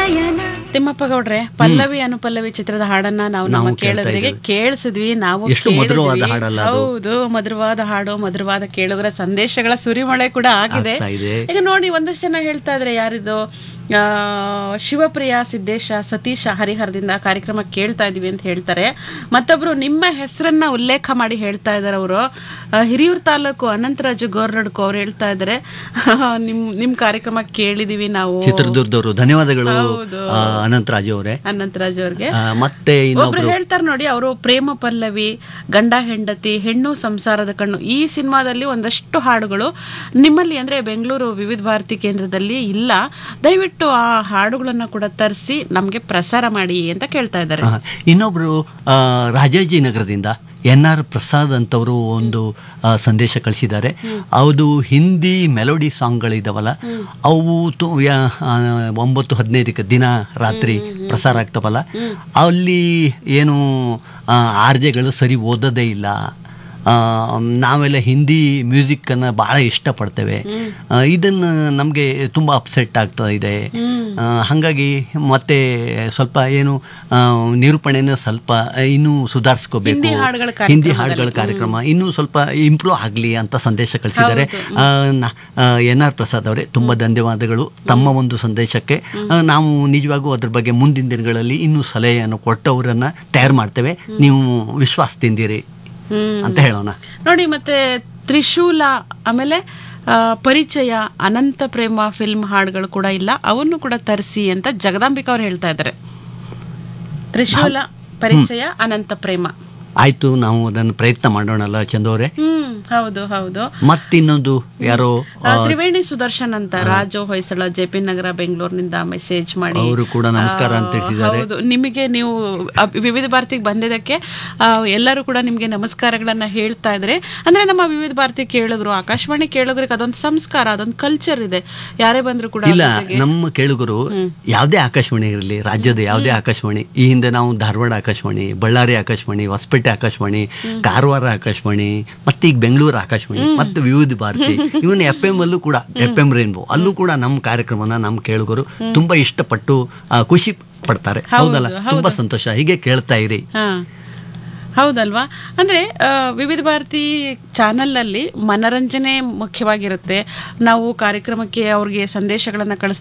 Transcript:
ಪಯಣ ತಿಮ್ಮಪ್ಪ ಗೌಡ್ರೆ ಪಲ್ಲವಿ ಅನುಪಲ್ಲವಿ ಚಿತ್ರದ ಹಾಡನ್ನ ನಾವು ನಮ್ಮ ನಾವು ಕೇಳ್ತಾ ಕೇಳುಗರಿಗೆ ಇದ್ದೇವೆ. ಕೇಳಿಸಿದ್ವಿ ನಾವು ಎಷ್ಟು ಮಧುರವಾದ ಕೇಳಿದ್ವಿ. ಹಾಡಲ್ಲ ಅದು? ಹೌದು ಮಧುರವಾದ ಹಾಡು ಮಧುರವಾದ ಕೇಳುಗರ ಸಂದೇಶಗಳ ಸುರಿಮಳೆ ಕೂಡ ಆಗಿದೆ ಆಗ್ತಾ ಇದೆ. ಈಗ ನೋಡಿ ಒಂದಷ್ಟು ಜನ ಹೇಳ್ತಾ ಇದ್ರೆ ಯಾರಿದು ಆ, ಶಿವಪ್ರಿಯ ಸಿದ್ದೇಶ ಸತೀಶ ಹರಿಹರದಿಂದ ಕಾರ್ಯಕ್ರಮ ಕೇಳ್ತಾ ಇದೀವಿ ಅಂತ ಹೇಳ್ತಾರೆ ಮತ್ತೊಬ್ರು ನಿಮ್ಮ ಹೆಸರನ್ನ ಉಲ್ಲೇಖ ಮಾಡಿ ಹೇಳ್ತಾ ಇದಾರೆ ಅವರು ಹಿರಿಯೂರು ತಾಲೂಕು ಅನಂತರಾಜು ಗೋರ್ನಡ್ಕು ಅವ್ರು ಹೇಳ್ತಾ ಇದ್ದಾರೆ ನಿಮ್ ನಿಮ್ ಕಾರ್ಯಕ್ರಮ ಕೇಳಿದೀವಿ ನಾವು ಚಿತ್ರದುರ್ಗದವರು ಧನ್ಯವಾದಗಳು ಹೌದು. ಆ, ಅನಂತರಾಜು ಅವರೇ ಅನಂತರಾಜು ಅವ್ರಿಗೆ ಆ, ಮತ್ತೆ ಒಬ್ರು ಇನ್ನೊಬ್ರು ಹೇಳ್ತಾರೆ ನೋಡಿ ಅವರು ಪ್ರೇಮ ಪಲ್ಲವಿ ಗಂಡ ಹೆಂಡತಿ ಹೆಣ್ಣು ಸಂಸಾರದ ಕಣ್ಣು ಈ ಸಿನಿಮಾದಲ್ಲಿ ಒಂದಷ್ಟು ಹಾಡುಗಳು ನಿಮ್ಮಲ್ಲಿ ಅಂದ್ರೆ ಬೆಂಗಳೂರು ವಿವಿಧ ಭಾರತಿ ಕೇಂದ್ರದಲ್ಲಿ ಇಲ್ಲ ದಯವಿಟ್ಟು ಆ ಹಾಡುಗಳನ್ನ ಕೂಡ ತರಿಸಿ ನಮ್ಗೆ ಪ್ರಸಾರ ಮಾಡಿ ಅಂತ ಕೇಳ್ತಾ ಇದ್ದಾರೆ ಆ, ಇನ್ನೊಬ್ರು ಆ, ರಾಜಾಜಿನಗರದಿಂದ ಎನ್ ಆರ್ ಪ್ರಸಾದ್ ಅಂತವರು ಒಂದು ಆ, ಸಂದೇಶ ಕಳಿಸಿದ್ದಾರೆ ಅದು ಹಿಂದಿ ಮೆಲೋಡಿ ಸಾಂಗ್ಗಳಿದಾವಲ್ಲ ಅವು ತು- ಯಾ- ಆ, ಒಂಬತ್ತು ಹದಿನೈದಕ್ಕೆ ದಿನ ರಾತ್ರಿ ಪ್ರಸಾರ ಆಗ್ತಾವಲ್ಲ ಅಲ್ಲಿ ಏನು ಆರ್ಜೆಗಳು ಸರಿ ಓದೋದೇ ಇಲ್ಲ ಆ, ನಾವೆಲ್ಲ ಹಿಂದಿ ಮ್ಯೂಸಿಕ್ಕನ್ನು ಭಾಳ ಇಷ್ಟಪಡ್ತೇವೆ ಆ, ಇದನ್ನು ನಮಗೆ ತುಂಬ ಅಪ್ಸೆಟ್ ಆಗ್ತಾ ಇದೆ ಆ, ಹಾಗಾಗಿ ಮತ್ತೆ ಸ್ವಲ್ಪ ಏನು ಆ, ನಿರೂಪಣೆನ ಸ್ವಲ್ಪ ಇನ್ನೂ ಸುಧಾರಿಸ್ಕೋಬೇಕು ಹಿಂದಿ ಹಾಡುಗಳ ಹಿಂದಿ ಕಾರ್ಯಕ್ರಮದಲ್ಲಿ. ಹಾಡುಗಳ ಕಾರ್ಯಕ್ರಮ ಇನ್ನೂ ಸ್ವಲ್ಪ ಇಂಪ್ರೂವ್ ಆಗಲಿ ಅಂತ ಸಂದೇಶ ಕಳಿಸಿದ್ದಾರೆ ಎನ್ ಆರ್ ಪ್ರಸಾದ್ ಅವರೇ ತುಂಬ ಧನ್ಯವಾದಗಳು ತಮ್ಮ ಒಂದು ಸಂದೇಶಕ್ಕೆ ಆ, ನಾವು ನಿಜವಾಗೂ ಅದ್ರ ಬಗ್ಗೆ ಮುಂದಿನ ದಿನಗಳಲ್ಲಿ ಇನ್ನೂ ಸಲಹೆಯನ್ನು ಕೊಟ್ಟವರನ್ನ ತಯಾರು ಮಾಡ್ತೇವೆ ನೀವು ವಿಶ್ವಾಸದಿಂದಿರಿ ಹ್ಮ್ ಅಂತ ಹೇಳೋಣ ನೋಡಿ ಮತ್ತೆ ತ್ರಿಶೂಲ ಆಮೇಲೆ ಆ, ಪರಿಚಯ ಅನಂತ ಪ್ರೇಮ ಫಿಲ್ಮ್ ಹಾಡುಗಳು ಕೂಡ ಇಲ್ಲ ಅವನ್ನು ಕೂಡ ತರಿಸಿ ಅಂತ ಜಗದಾಂಬಿಕಾ ಅವ್ರು ಹೇಳ್ತಾ ಇದ್ದಾರೆ ತ್ರಿಶೂಲ ಪರಿಚಯ ಅನಂತ ಪ್ರೇಮ ಆಯ್ತು ನಾವು ಅದನ್ನು ಪ್ರಯತ್ನ ಮಾಡೋಣಲ್ಲ ಚಂದವ್ರೆ ಹ್ಮ್ ಹೌದು ಹೌದು ಮತ್ತಿನ್ನೊಂದು ಯಾರೋ ಆ, ತ್ರಿವೇಣಿ ಸುದರ್ಶನ್ ಅಂತ ರಾಜು ಹೊಯ್ಸಳ ಜೆ ಪಿ ನಗರ ಬೆಂಗಳೂರಿನಿಂದ ಮೆಸೇಜ್ ಮಾಡಿ ಅವರು ಕೂಡ ನಮಸ್ಕಾರ ಅಂತ ಆ, ತಿಳಿಸಿದ್ದಾರೆ ಹೌದು ನಿಮಗೆ ನೀವು ಆ, ವಿವಿಧ ಭಾರತಿಗೆ ಬಂದಿದ್ದಕ್ಕೆ ಆ, ಎಲ್ಲರೂ ಕೂಡ ನಿಮ್ಗೆ ನಮಸ್ಕಾರಗಳನ್ನ ಹೇಳ್ತಾ ಇದ್ರೆ ಅಂದ್ರೆ ನಮ್ಮ ವಿವಿಧ ಭಾರತಿ ಕೇಳಿದ್ರು ಆಕಾಶವಾಣಿ ಕೇಳಿದ್ರಿಗೆ ಅದೊಂದು ಸಂಸ್ಕಾರ ಅದೊಂದು ಕಲ್ಚರ್ ಇದೆ ಯಾರೇ ಬಂದ್ರು ಕೂಡ ಇಲ್ಲ ಅದ್ರ ಜೊತೆಗೆ- ನಮ್ಮ ಕೇಳುಗರು ಯಾವುದೇ ಆಕಾಶವಾಣಿ ಇರಲಿ ರಾಜ್ಯದ ಯಾವುದೇ ಆಕಾಶವಾಣಿ ಈ ಹಿಂದೆ ನಾವು ಧಾರವಾಡ ಆಕಾಶವಾಣಿ ಬಳ್ಳಾರಿ ಆಕಾಶವಾಣಿ ಹೊಸಪೇಟೆ ಆಕಾಶವಾಣಿ ಕಾರವಾರ ಆಕಾಶವಾಣಿ ಮತ್ತೆ ಈಗ ಬೆಂಗಳೂರು ಆಕಾಶವಾಣಿ ಮತ್ತೆ ವಿವಿಧ ಭಾರತಿ ಇವನ್ ಎಫ್ ಎಂ ಅಲ್ಲೂ ಕೂಡ ಎಫ್ ಎಂ ರೈನ್ಬೋ ಅಲ್ಲೂ ಕೂಡ ನಮ್ಮ ಕಾರ್ಯಕ್ರಮನ ನಮ್ಮ ಕೇಳುಗರು ತುಂಬಾ ಇಷ್ಟಪಟ್ಟು ಆ, ಖುಷಿ ಪಡ್ತಾರೆ ಹೌದಲ್ಲ ತುಂಬಾ ಸಂತೋಷ ಹೀಗೆ ಕೇಳ್ತಾ ಇರಿ ಹಾ ಹೌದಲ್ವಾ ಅಂದ್ರೆ ಆ, ವಿವಿಧ ಭಾರತಿ ಚಾನಲ್ ಅಲ್ಲಿ ಮನರಂಜನೆ ಮುಖ್ಯವಾಗಿರುತ್ತೆ ನಾವು ಕಾರ್ಯಕ್ರಮಕ್ಕೆ ಅವ್ರಿಗೆ ಸಂದೇಶಗಳನ್ನ ಕಳಿಸ್ತಾ